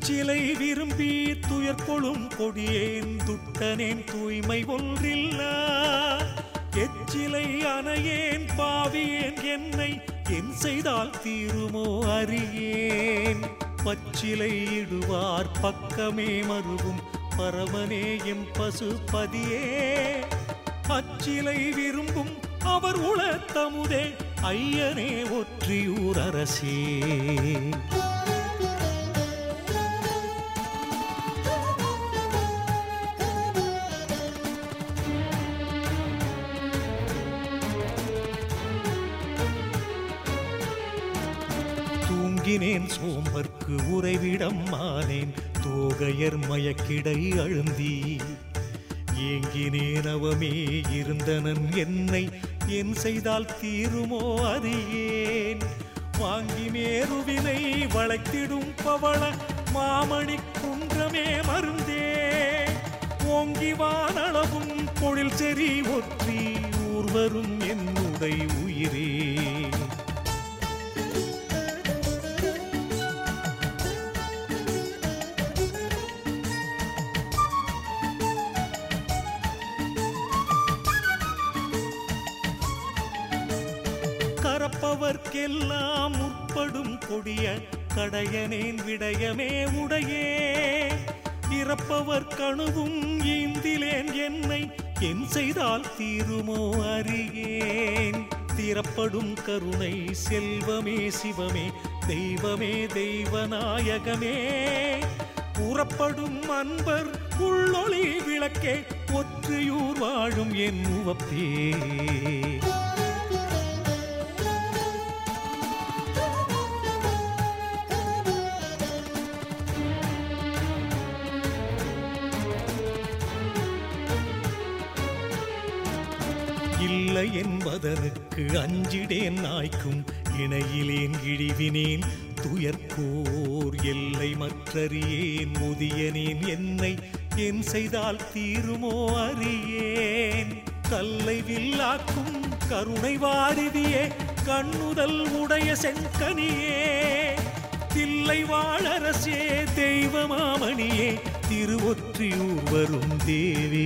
துச்சிலை விரும்பி துயர்கொளும் கொடியேன் துட்டனேன் தூய்மை ஒன்றில்லா எச்சிலை அணையேன் பாவியேன் என்னை என் செய்தால் தீருமோ அறியேன் பச்சிலை இடுவார் பக்கமே மருவும் பரமனே எம் பசுபதியே அச்சிலை விரும்பும் அவர் உளத்தமுதே ஐயனே ஒற்றியூர் அரசே தூங்கினேன் சோம்பர்க்கு உறைவிடம் ஆனேன் தோகையர் மயக்கிடை அழுந்தி ஏங்கினேன் அவமே இருந்தனன் என்னை என் செய்தால் தீருமோ அறியேன் வாங்கி மேருவினை வளைத்திடும் பவள மாமணி குன்றமே மருந்தே ஓங்கி வானளவும் பொழில் செறி ஒற்றி ஊர்வரும் என்னுடை உயிரே கரப்பவர்க்கெல்லாம் முற்படும் கொடிய கடையனேன் விடயமே உடையே இறப்பவர் கணுவும் ஈந்திலேன் என்னை என் செய்தால் தீருமோ அறியேன் திறப்படும் கருணை செல்வமே சிவமே தெய்வமே தெய்வநாயகமே உறப்படும் அன்பர் உள்ளொளி விளக்கே ஒற்றியூர் வாழும் என் உவப்பே இல்லை என்பதற்கு அஞ்சிடேன் நாய்க்கும் இணையிலேன் இழிவினேன் துயர்கோர் எல்லை மற்றறியேன் முதியனேன் என்னை என் செய்தால் தீருமோ அறியேன் கல்லை வில்லாக்கும் கருணை வாரிதியே கண்ணுதல் உடைய செங்கனியே தில்லை வாழரசே தெய்வமாமணியே திருவொற்றியூர் வரும் தேவே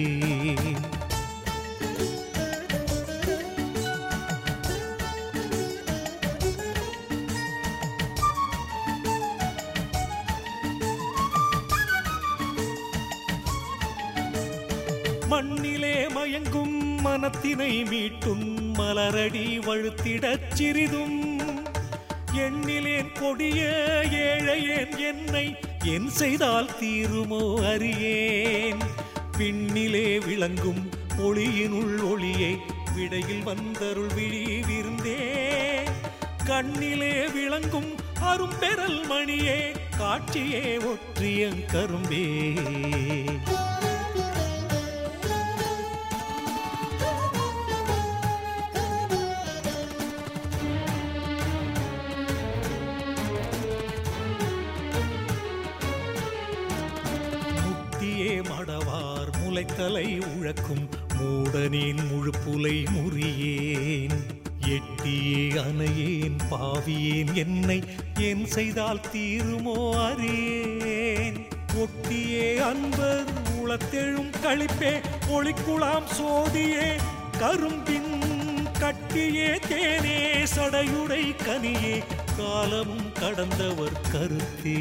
மண்ணிலே மயங்கும் மனத்தினை மீட்டும் மலரடி வழுத்திடச் சிறிதும் எண்ணிலேன் கொடிய ஏழையேன் என்னை என் செய்தால் தீருமோ அறியேன் பின்னிலே விளங்கும் ஒளியினுள் ஒளியை விடையில் வந்தருள் விழி விருந்தே கண்ணிலே விளங்கும் அரும்பெறல் மணியே காட்சியே ஒற்றியங் கரும்பே முக்தியே மடவார் முளைத்தலை உழக்கும் மூடனேன் முழுப்புலை முறியேன் எட்டியே அணையேன் பாவியேன் என்னை என் செய்தால் தீருமோ அறியேன் ஒட்டியே அன்பர் உளத்தெழும் களிப்பே ஒளிக்குளாம் சோதியே கரும்பின் கட்டியே தேனே சடையுடை கனியே காலமும் கடந்தவர் கருத்தே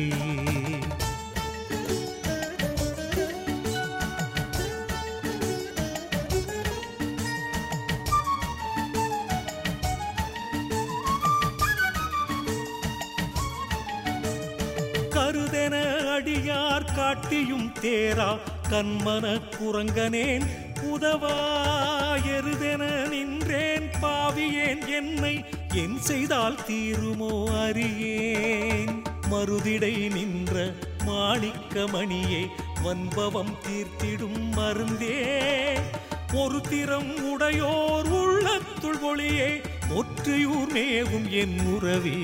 கருதென அடியார் காட்டியும் தேரா கண்மன குரங்கனேன் உதவா எருதென நின்றேன் பாவியேன் என்னை என் செய்தால் தீருமோ அறியேன் மருதிடை நின்ற மாணிக்கமணியே வன்பவம் தீர்த்திடும் மருந்தே ஒரு திறம் உடையோர் உள்ளத்துள் ஒளியே ஒற்றையூர் மேவும் என் உறவே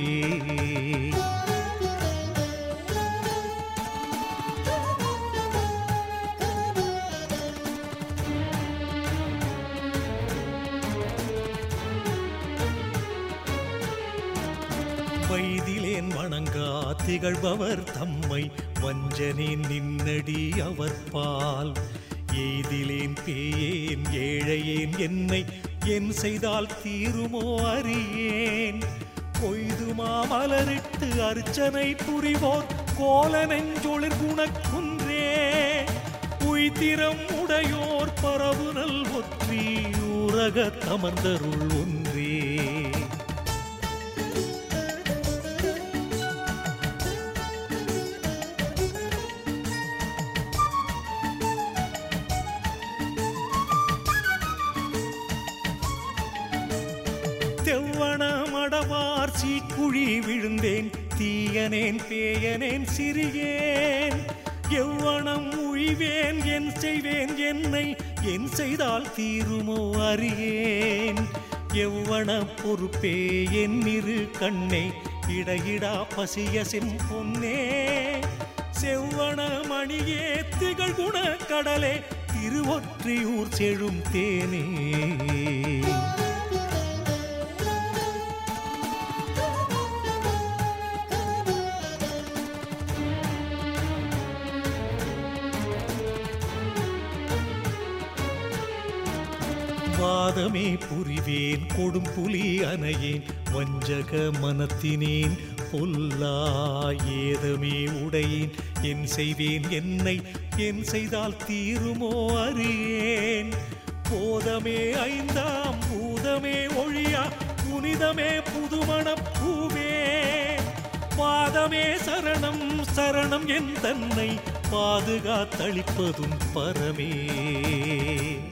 ஏதிலேன் வணங்கா திகழ்பவர் தம்மை வஞ்சனேன் நின்னடி அவர் பால் ஏதிலேன் பேயேன் ஏழையேன் என்னை என் செய்தால் தீருமோ அறியேன் கொய்துமா மலரிட்டு அர்ச்சனை புரிவோர் கோல நெஞ்சொளிர் குணக்குன்றே உய்திரம் உடையோர் பரவுனல் ஒற்றி ஊரக தமர்ந்தருள் ஒன்றே தெவ்வன மடவார் சீக்குழி விழுந்தேன் தீயனேன் பேயனேன் சிறியேன் எவ்வனம் உய்வேன் என் செய்வேன் என்னை என் செய்தால் தீருமோ அறியேன் எவ்வன பொறுப்பே என் இரு கண்ணே இடையிடா பசிய செம்பொன்னே செவ்வன மணியே திகழ் குண கடலே திருவொற்றியூர் செழும் தேனே வாதமே புரிவேன் கொடும் புலி அணையேன் வஞ்சக மனத்தினேன் பொல்லா ஏதமே உடையேன் என் செய்வேன் என்னை என் செய்தால் தீருமோ அறியேன் போதமே ஐந்தாம் பூதமே ஒழியா புனிதமே புதுமணப் பூவே பாதமே சரணம் சரணம் என் தன்னை பாதுகாத்தளிப்பதும் பரமே